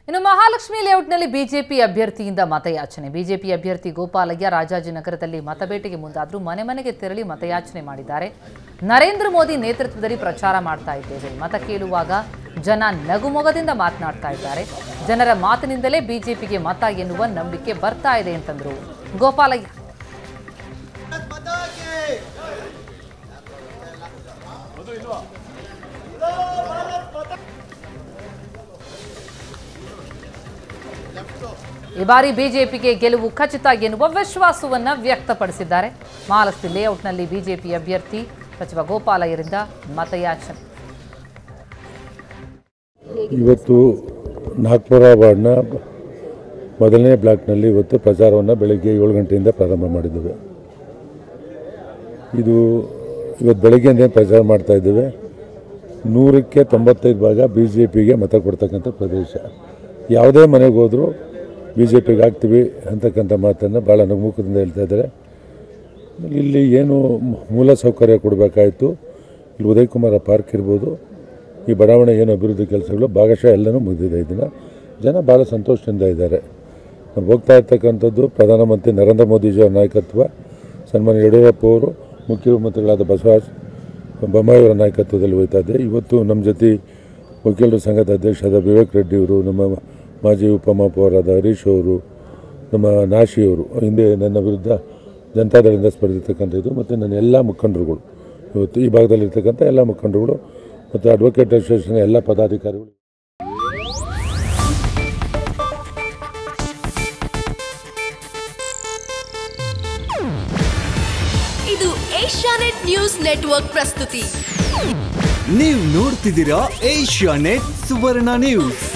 ಇನ್ನು ಮಹಾಲಕ್ಷ್ಮಿ ಲೇಔಟ್ನಲ್ಲಿ ಬಿಜೆಪಿ ಅಭ್ಯರ್ಥಿಯಿಂದ ಮತಯಾಚನೆ ಬಿಜೆಪಿ ಅಭ್ಯರ್ಥಿ ಗೋಪಾಲಯ್ಯ ರಾಜಾಜಿನಗರದಲ್ಲಿ ಮತಬೇಟೆಗೆ ಮುಂದಾದರೂ ಮನೆ ಮನೆಗೆ ತೆರಳಿ ಮತಯಾಚನೆ ಮಾಡಿದ್ದಾರೆ ನರೇಂದ್ರ ಮೋದಿ ನೇತೃತ್ವದಲ್ಲಿ ಪ್ರಚಾರ ಮಾಡ್ತಾ ಇದ್ದೇವೆ ಮತ ಕೇಳುವಾಗ ಜನ ನಗುಮೊಗದಿಂದ ಮಾತನಾಡ್ತಾ ಇದ್ದಾರೆ ಜನರ ಮಾತಿನಿಂದಲೇ ಬಿಜೆಪಿಗೆ ಮತ ಎನ್ನುವ ನಂಬಿಕೆ ಬರ್ತಾ ಇದೆ ಅಂತಂದ್ರು ಗೋಪಾಲಯ್ಯ ಈ ಬಾರಿ ಬಿಜೆಪಿಗೆ ಗೆಲುವು ಖಚಿತ ಎನ್ನುವ ವಿಶ್ವಾಸವನ್ನ ವ್ಯಕ್ತಪಡಿಸಿದ್ದಾರೆ ಮಹಾಲಕ್ಷ್ಮಿ ಲೇಔಟ್ನಲ್ಲಿ ಬಿಜೆಪಿ ಅಭ್ಯರ್ಥಿ ಸಚಿವ ಗೋಪಾಲಯ್ಯರಿಂದ ಮತಯಾಚನೆ ಇವತ್ತು ನಾಗ್ಪುರ ವಾರ್ಡ್ನ ಮೊದಲನೇ ಬ್ಲಾಕ್ನಲ್ಲಿ ಇವತ್ತು ಪ್ರಚಾರವನ್ನು ಬೆಳಗ್ಗೆ ಏಳು ಗಂಟೆಯಿಂದ ಪ್ರಾರಂಭ ಮಾಡಿದ್ದೇವೆ ಇದು ಇವತ್ತು ಬೆಳಗ್ಗೆಯಿಂದ ಪ್ರಚಾರ ಮಾಡ್ತಾ ಇದ್ದೇವೆ ನೂರಕ್ಕೆ ತೊಂಬತ್ತೈದು ಭಾಗ ಬಿ ಜೆ ಪಿಗೆ ಮತ ಕೊಡ್ತಕ್ಕಂಥ ಪ್ರದೇಶ ಯಾವುದೇ ಮನೆಗೆ ಹೋದರೂ ಬಿ ಜೆ ಪಿಗೆ ಹಾಕ್ತೀವಿ ಅಂತಕ್ಕಂಥ ಮಾತನ್ನು ಭಾಳ ನಗುಮುಖದಿಂದ ಹೇಳ್ತಾ ಇದ್ದಾರೆ ಇಲ್ಲಿ ಏನು ಮೂಲ ಸೌಕರ್ಯ ಕೊಡಬೇಕಾಯಿತು ಇಲ್ಲಿ ಉದಯ್ ಕುಮಾರ ಪಾರ್ಕ್ ಇರ್ಬೋದು ಈ ಬಡಾವಣೆ ಏನು ಅಭಿವೃದ್ಧಿ ಕೆಲಸಗಳು ಭಾಗಶಃ ಎಲ್ಲನೂ ಮುಗಿದಿದೆ ಇದನ್ನು ಜನ ಭಾಳ ಸಂತೋಷದಿಂದ ಇದ್ದಾರೆ ನಾವು ಹೋಗ್ತಾ ಇರ್ತಕ್ಕಂಥದ್ದು ಪ್ರಧಾನಮಂತ್ರಿ ನರೇಂದ್ರ ಮೋದಿಜಿಯವರ ನಾಯಕತ್ವ ಸನ್ಮಾನ್ಯ ಯಡಿಯೂರಪ್ಪ ಅವರು ಮುಖ್ಯಮಂತ್ರಿಗಳಾದ ಬಸವರಾಜ ಬೊಮ್ಮಾಯಿಯವರ ನಾಯಕತ್ವದಲ್ಲಿ ಹೋಗ್ತಾ ಇದೆ ಇವತ್ತು ನಮ್ಮ ಜೊತೆ ವಕೀಲರ ಸಂಘದ ಅಧ್ಯಕ್ಷರಾದ ವಿವೇಕ್ ರೆಡ್ಡಿ ಅವರು ನಮ್ಮ ಮಾಜಿ ಉಪಮಹಾಪೌರಾದ ಹರೀಶ್ ಅವರು ನಮ್ಮ ನಾಶಿಯವರು ಹಿಂದೆ ನನ್ನ ವಿರುದ್ಧ ಜನತಾದಳದಿಂದ ಸ್ಪರ್ಧಿರ್ತಕ್ಕಂಥದ್ದು ಮತ್ತು ನನ್ನ ಎಲ್ಲ ಮುಖಂಡರುಗಳು ಇವತ್ತು ಈ ಭಾಗದಲ್ಲಿರ್ತಕ್ಕಂಥ ಎಲ್ಲ ಮುಖಂಡರುಗಳು ಮತ್ತು ಅಡ್ವೊಕೇಟ್ ಅಸೋಸಿಯೇಷನ್ ಎಲ್ಲ ಪದಾಧಿಕಾರಿಗಳು ಇದು ಏಷ್ಯಾನೆಟ್ ನ್ಯೂಸ್ ನೆಟ್ವರ್ಕ್ ಪ್ರಸ್ತುತಿ ನೀವು ನೋಡ್ತಿದ್ದೀರಾ ಏಷ್ಯಾ ನೆಟ್ ಸುವರ್ಣ ನ್ಯೂಸ್